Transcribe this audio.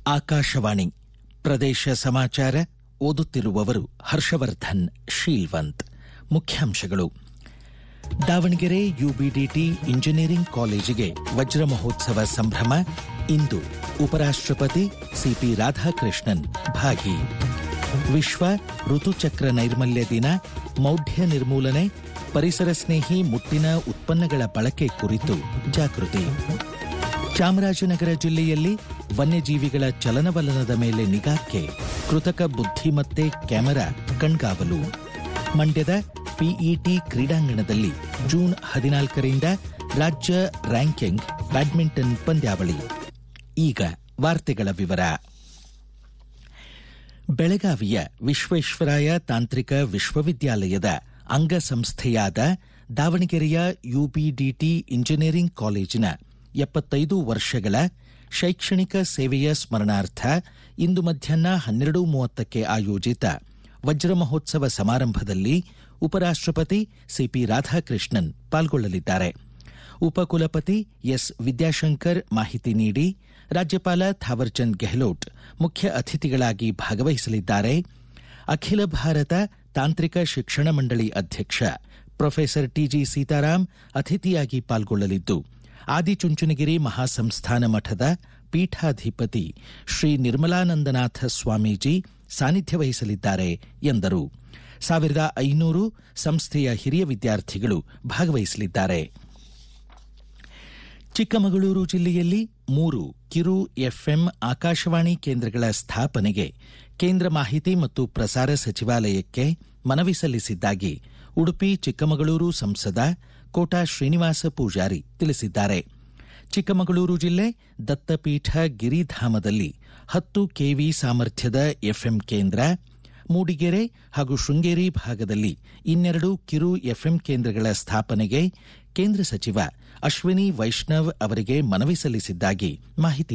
ಆಕಾಶವಾಣಿ ಪ್ರದೇಶ ಸಮಾಚಾರ ಓದುತ್ತಿರುವವರು ಹರ್ಷವರ್ಧನ್ ಶೀಲ್ವಂತ್ ಮುಖ್ಯಾಂಶಗಳು ದಾವಣಗೆರೆ ಯುಬಿಡಿಟಿ ಇಂಜಿನಿಯರಿಂಗ್ ಕಾಲೇಜಿಗೆ ವಜ್ರ ಮಹೋತ್ಸವ ಸಂಭ್ರಮ ಇಂದು ಉಪರಾಷ್ಟ್ರಪತಿ ಸಿಪಿ ರಾಧಾಕೃಷ್ಣನ್ ಭಾಗಿ ವಿಶ್ವ ಋತುಚಕ್ರ ನೈರ್ಮಲ್ಯ ದಿನ ಮೌಢ್ಯ ನಿರ್ಮೂಲನೆ ಪರಿಸರ ಸ್ನೇಹಿ ಮುಟ್ಟಿನ ಉತ್ಪನ್ನಗಳ ಬಳಕೆ ಕುರಿತು ಜಾಗೃತಿ ಚಾಮರಾಜನಗರ ಜಿಲ್ಲೆಯಲ್ಲಿ ವನ್ಯಜೀವಿಗಳ ಚಲನವಲನದ ಮೇಲೆ ನಿಗಾಕ್ಕೆ ಕೃತಕ ಬುದ್ಧಿಮತ್ತೆ ಕ್ಯಾಮೆರಾ ಕಣ್ಗಾವಲು ಮಂಡ್ಯದ ಪಿಇಟಿ ಕ್ರೀಡಾಂಗಣದಲ್ಲಿ ಜೂನ್ ಹದಿನಾಲ್ಕರಿಂದ ರಾಜ್ಯ ರ್ಯಾಂಕಿಂಗ್ ಬ್ಯಾಡ್ಮಿಂಟನ್ ಪಂದ್ಯಾವಳಿ ಈಗ ವಾರ್ತೆಗಳ ವಿವರ ಬೆಳಗಾವಿಯ ವಿಶ್ವೇಶ್ವರಾಯ ತಾಂತ್ರಿಕ ವಿಶ್ವವಿದ್ಯಾಲಯದ ಅಂಗಸಂಸ್ಥೆಯಾದ ದಾವಣಗೆರೆಯ ಯುಬಿಡಿಟಿ ಇಂಜಿನಿಯರಿಂಗ್ ಕಾಲೇಜಿನ ಎಪ್ಪತ್ತೈದು ವರ್ಷಗಳ ಶೈಕ್ಷಣಿಕ ಸೇವೆಯ ಸ್ಮರಣಾರ್ಥ ಇಂದು ಮಧ್ಯಾಹ್ನ ಹನ್ನೆರಡು ಮೂವತ್ತಕ್ಕೆ ಆಯೋಜಿತ ವಜ್ರ ಮಹೋತ್ಸವ ಸಮಾರಂಭದಲ್ಲಿ ಉಪರಾಷ್ಟ್ರಪತಿ ಸಿಪಿ ರಾಧಾಕೃಷ್ಣನ್ ಪಾಲ್ಗೊಳ್ಳಲಿದ್ದಾರೆ ಉಪಕುಲಪತಿ ಎಸ್ ವಿದ್ಯಾಶಂಕರ್ ಮಾಹಿತಿ ನೀಡಿ ರಾಜ್ಯಪಾಲ ಥಾವರ್ಚಂದ್ ಗೆಹ್ಲೋಟ್ ಮುಖ್ಯ ಅತಿಥಿಗಳಾಗಿ ಭಾಗವಹಿಸಲಿದ್ದಾರೆ ಅಖಿಲ ಭಾರತ ತಾಂತ್ರಿಕ ಶಿಕ್ಷಣ ಮಂಡಳಿ ಅಧ್ಯಕ್ಷ ಪ್ರೊಫೆಸರ್ ಟಿಜಿ ಸೀತಾರಾಂ ಅತಿಥಿಯಾಗಿ ಪಾಲ್ಗೊಳ್ಳಲಿದ್ದು ಆದಿಚುಂಚನಗಿರಿ ಮಹಾಸಂಸ್ಥಾನ ಮಠದ ಪೀಠಾಧಿಪತಿ ಶ್ರೀ ನಿರ್ಮಲಾನಂದನಾಥ ಸ್ವಾಮೀಜಿ ಸಾನ್ನಿಧ್ಯ ವಹಿಸಲಿದ್ದಾರೆ ಎಂದರು ಸಾವಿರದ ಐನೂರು ಸಂಸ್ಥೆಯ ಹಿರಿಯ ವಿದ್ಯಾರ್ಥಿಗಳು ಭಾಗವಹಿಸಲಿದ್ದಾರೆ ಚಿಕ್ಕಮಗಳೂರು ಜಿಲ್ಲೆಯಲ್ಲಿ ಮೂರು ಕಿರು ಎಫ್ಎಂ ಆಕಾಶವಾಣಿ ಕೇಂದ್ರಗಳ ಸ್ಥಾಪನೆಗೆ ಕೇಂದ್ರ ಮಾಹಿತಿ ಮತ್ತು ಪ್ರಸಾರ ಸಚಿವಾಲಯಕ್ಕೆ ಮನವಿ ಸಲ್ಲಿಸಿದ್ದಾಗಿ ಉಡುಪಿ ಚಿಕ್ಕಮಗಳೂರು ಸಂಸದ ಕೋಟಾ ಶ್ರೀನಿವಾಸ ಪೂಜಾರಿ ತಿಳಿಸಿದ್ದಾರೆ ಚಿಕ್ಕಮಗಳೂರು ಜಿಲ್ಲೆ ದತ್ತಪೀಠ ಗಿರಿಧಾಮದಲ್ಲಿ ಹತ್ತು ಕೆವಿ ಸಾಮರ್ಥ್ಯದ ಎಫ್ಎಂ ಕೇಂದ್ರ ಮೂಡಿಗೆರೆ ಹಾಗೂ ಶೃಂಗೇರಿ ಭಾಗದಲ್ಲಿ ಇನ್ನೆರಡು ಕಿರು ಎಫ್ಎಂ ಕೇಂದ್ರಗಳ ಸ್ಥಾಪನೆಗೆ ಕೇಂದ್ರ ಸಚಿವ ಅಶ್ವಿನಿ ವೈಷ್ಣವ್ ಅವರಿಗೆ ಮನವಿ ಸಲ್ಲಿಸಿದ್ದಾಗಿ ಮಾಹಿತಿ